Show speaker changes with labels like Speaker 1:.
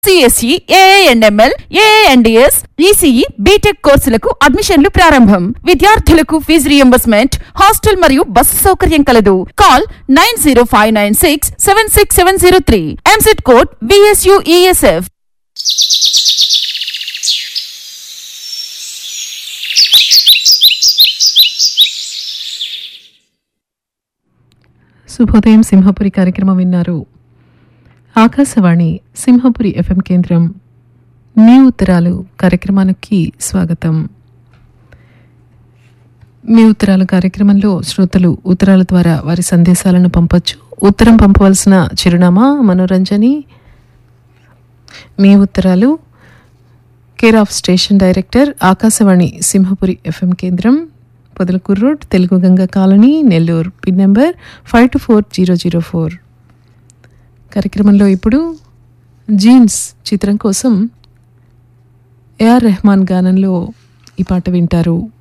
Speaker 1: CSE ఏఎన్ఎంఎల్ ఏఎన్డిఎస్ ECE BTech కోర్సులకు అడ్మిషన్లు ప్రారంభం విద్యార్థులకు ఫీజు రియంబర్స్మెంట్ హాస్టల్ మరియు బస్సు సౌకర్యం కలదు call nine zero five nine six seven six seven zero three EAMCET code బిఎస్యుఈఎస్ఎఫ్
Speaker 2: శుభోదయం సింహపురి కార్యక్రమం విన్నారు ఆకాశవాణి సింహపురి ఎఫ్ఎం కేంద్రం మీ ఉత్తరాలు కార్యక్రమానికి స్వాగతం మీ ఉత్తరాలు కార్యక్రమంలో శ్రోతలు ఉత్తరాల ద్వారా వారి సందేశాలను పంపొచ్చు ఉత్తరం పంపవలసిన చిరునామా మనోరంజని మీ ఉత్తరాలు care of station director Akashvani Simhapuri FM కేంద్రం Podalakuru road Telugu Ganga colony Nellore pin number five two four zero zero four కార్యక్రమంలో ఇప్పుడు జీన్స్ చిత్రం కోసం ఏఆర్ రెహమాన్ గానంలో ఈ పాట వింటారు